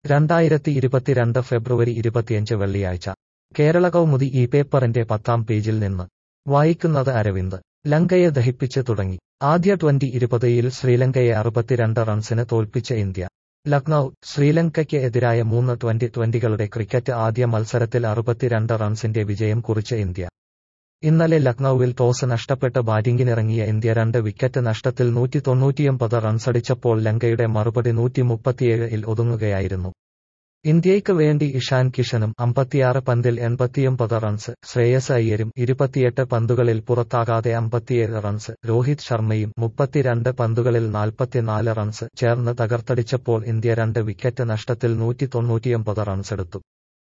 രണ്ടായിരത്തി ഇരുപത്തിരണ്ട് ഫെബ്രുവരി ഇരുപത്തിയഞ്ച് വെള്ളിയാഴ്ച കേരള കൗമുദി ഈ പേപ്പറിന്റെ പത്താം പേജിൽ നിന്ന് വായിക്കുന്നത് അരവിന്ദ് ലങ്കയെ ദഹിപ്പിച്ച് തുടങ്ങി ആദ്യ ട്വന്റി ഇരുപതിൽ ശ്രീലങ്കയെ അറുപത്തിരണ്ട് റൺസിന് തോൽപ്പിച്ച ഇന്ത്യ ലക്നൌ ശ്രീലങ്കയ്ക്ക് എതിരായ മൂന്ന് ട്വന്റി ട്വന്റികളുടെ ക്രിക്കറ്റ് ആദ്യ മത്സരത്തിൽ അറുപത്തിരണ്ട് റൺസിന്റെ വിജയം കുറിച്ച ഇന്ത്യ ഇന്നലെ ലക്നൌവിൽ ടോസ് നഷ്ടപ്പെട്ട് ബാറ്റിംഗിനിറങ്ങിയ ഇന്ത്യ രണ്ട് വിക്കറ്റ് നഷ്ടത്തിൽ നൂറ്റി തൊണ്ണൂറ്റിയൊമ്പത് റൺസടിച്ചപ്പോൾ ലങ്കയുടെ മറുപടി നൂറ്റി മുപ്പത്തിയേഴിൽ ഒതുങ്ങുകയായിരുന്നു ഇന്ത്യയ്ക്ക് വേണ്ടി ഇഷാൻ കിഷനും അമ്പത്തിയാറ് പന്തിൽ എൺപത്തിയൊമ്പത് റൺസ് ശ്രേയസ് അയ്യരും ഇരുപത്തിയെട്ട് പന്തുകളിൽ പുറത്താകാതെ അമ്പത്തിയേഴ് റൺസ് രോഹിത് ശർമ്മയും മുപ്പത്തിരണ്ട് പന്തുകളിൽ നാൽപ്പത്തിനാല് റൺസ് ചേർന്ന് തകർത്തടിച്ചപ്പോൾ ഇന്ത്യ രണ്ട് വിക്കറ്റ് നഷ്ടത്തിൽ നൂറ്റി തൊണ്ണൂറ്റിയൊമ്പത് റൺസെടുത്തു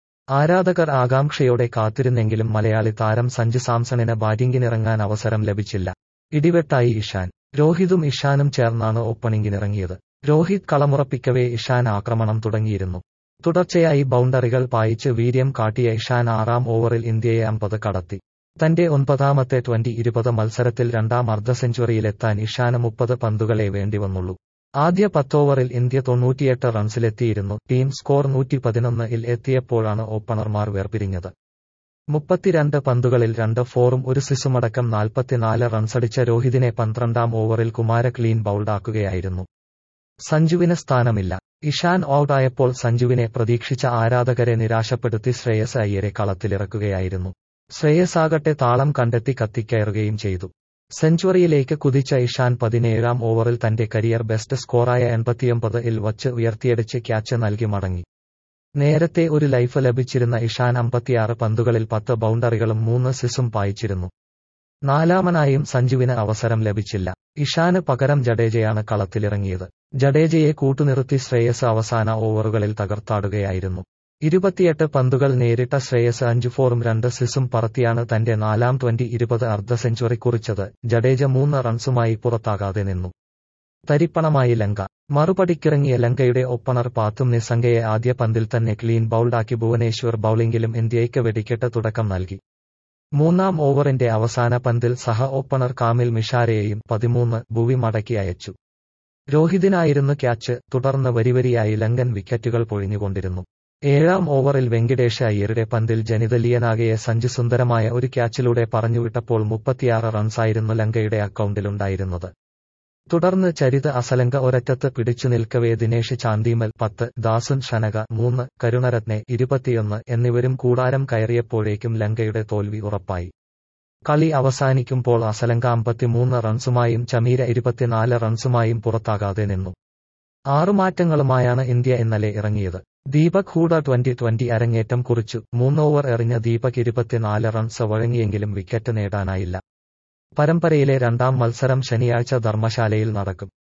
ആരാധകർ ആകാംക്ഷയോടെ കാത്തിരുന്നെങ്കിലും മലയാളി താരം സഞ്ജു സാംസണിന് ബാറ്റിംഗിനിറങ്ങാൻ അവസരം ലഭിച്ചില്ല ഇടിവെട്ടായി ഇഷാൻ രോഹിതും ഇഷാനും ചേർന്നാണ് ഓപ്പണിംഗിനിറങ്ങിയത് രോഹിത് കളമുറപ്പിക്കവേ ഇഷാൻ ആക്രമണം തുടങ്ങിയിരുന്നു തുടർച്ചയായി ബൗണ്ടറികൾ പായിച്ച് വീര്യം കാട്ടിയ ഇഷാൻ ആറാം ഓവറിൽ ഇന്ത്യയെ അമ്പത് കടത്തി തന്റെ ഒൻപതാമത്തെ ട്വന്റി ഇരുപത് മത്സരത്തിൽ രണ്ടാം അർദ്ധ സെഞ്ചുറിയിലെത്താൻ ഇഷാന് മുപ്പത് പന്തുകളെ വേണ്ടിവന്നുള്ളൂ ആദ്യ പത്തോവറിൽ ഇന്ത്യ തൊണ്ണൂറ്റിയെട്ട് റൺസിലെത്തിയിരുന്നു ടീം സ്കോർ നൂറ്റി പതിനൊന്നിൽ എത്തിയപ്പോഴാണ് ഓപ്പണർമാർ വേർപിരിഞ്ഞത് മുപ്പത്തിരണ്ട് പന്തുകളിൽ രണ്ട് ഫോറും ഒരു സിസുമടക്കം നാൽപ്പത്തിനാല് റൺസടിച്ച രോഹിതിനെ പന്ത്രണ്ടാം ഓവറിൽ കുമാര ക്ലീൻ ബൌൾഡാക്കുകയായിരുന്നു സഞ്ജുവിന് സ്ഥാനമില്ല ഇഷാൻ ഔട്ടായപ്പോൾ സഞ്ജുവിനെ പ്രതീക്ഷിച്ച ആരാധകരെ നിരാശപ്പെടുത്തി ശ്രേയസ് അയ്യരെ കളത്തിലിറക്കുകയായിരുന്നു ശ്രേയസാകട്ടെ താളം കണ്ടെത്തി കത്തിക്കയറുകയും ചെയ്തു സെഞ്ചുറിയിലേക്ക് കുതിച്ച ഇഷാൻ പതിനേഴാം ഓവറിൽ തന്റെ കരിയർ ബെസ്റ്റ് സ്കോറായ എൺപത്തിയൊമ്പത് ഇൽ വച്ച് ഉയർത്തിയടിച്ച് ക്യാച്ച് നൽകി മടങ്ങി നേരത്തെ ഒരു ലൈഫ് ലഭിച്ചിരുന്ന ഇഷാൻ അമ്പത്തിയാറ് പന്തുകളിൽ പത്ത് ബൗണ്ടറികളും മൂന്ന് സിസും പായിച്ചിരുന്നു നാലാമനായും സഞ്ജുവിന് അവസരം ലഭിച്ചില്ല ഇഷാന് പകരം ജഡേജയാണ് കളത്തിലിറങ്ങിയത് ജഡേജയെ കൂട്ടുനിർത്തി ശ്രേയസ് അവസാന ഓവറുകളിൽ തകർത്താടുകയായിരുന്നു ഇരുപത്തിയെട്ട് പന്തുകൾ നേരിട്ട ശ്രേയസ് അഞ്ച് ഫോറും രണ്ട് സിസും പറത്തിയാണ് തന്റെ നാലാം ട്വന്റി ഇരുപത് അർദ്ധ സെഞ്ചുറി കുറിച്ചത് ജഡേജ മൂന്ന് റൺസുമായി പുറത്താകാതെ നിന്നു തരിപ്പണമായി ലങ്ക മറുപടിക്കിറങ്ങിയ ലങ്കയുടെ ഓപ്പണർ പാത്തും നിസംഗയെ ആദ്യ പന്തിൽ തന്നെ ക്ലീൻ ബൌൾഡാക്കി ഭുവനേശ്വർ ബൌളിംഗിലും ഇന്ത്യയ്ക്ക് വെടിക്കെട്ട് തുടക്കം നൽകി മൂന്നാം ഓവറിന്റെ അവസാന പന്തിൽ സഹ ഓപ്പണർ കാമിൽ മിഷാരയെയും പതിമൂന്ന് ഭുവി മടക്കി അയച്ചു രോഹിതിനായിരുന്നു ക്യാച്ച് തുടർന്ന് വരിവരിയായി ലങ്കൻ വിക്കറ്റുകൾ പൊഴിഞ്ഞുകൊണ്ടിരുന്നു ഏഴാം ഓവറിൽ വെങ്കിടേഷ് അയ്യരുടെ പന്തിൽ ജനിതലിയനാകയെ സഞ്ജു സുന്ദരമായ ഒരു ക്യാച്ചിലൂടെ പറഞ്ഞുവിട്ടപ്പോൾ മുപ്പത്തിയാറ് റൺസായിരുന്നു ലങ്കയുടെ അക്കൗണ്ടിലുണ്ടായിരുന്നത് തുടർന്ന് ചരിത അസലങ്ക ഒരറ്റത്ത് പിടിച്ചു നിൽക്കവേ ദിനേഷ് ചാന്തിമൽ പത്ത് ദാസുൻ ഷനക മൂന്ന് കരുണരത്നെ ഇരുപത്തിയൊന്ന് എന്നിവരും കൂടാരം കയറിയപ്പോഴേക്കും ലങ്കയുടെ തോൽവി ഉറപ്പായി കളി അവസാനിക്കുമ്പോൾ അസലങ്ക അമ്പത്തിമൂന്ന് റൺസുമായും ചമീര ഇരുപത്തിനാല് റൺസുമായും പുറത്താകാതെ നിന്നു ആറുമാറ്റങ്ങളുമായാണ് ഇന്ത്യ ഇന്നലെ ഇറങ്ങിയത് ദീപക് ഹൂഡ ട്വന്റി ട്വന്റി അരങ്ങേറ്റം കുറിച്ചു മൂന്നോവർ എറിഞ്ഞ ദീപക് ഇരുപത്തിനാല് റൺസ് വഴങ്ങിയെങ്കിലും വിക്കറ്റ് നേടാനായില്ല പരമ്പരയിലെ രണ്ടാം മത്സരം ശനിയാഴ്ച ധർമ്മശാലയിൽ നടക്കും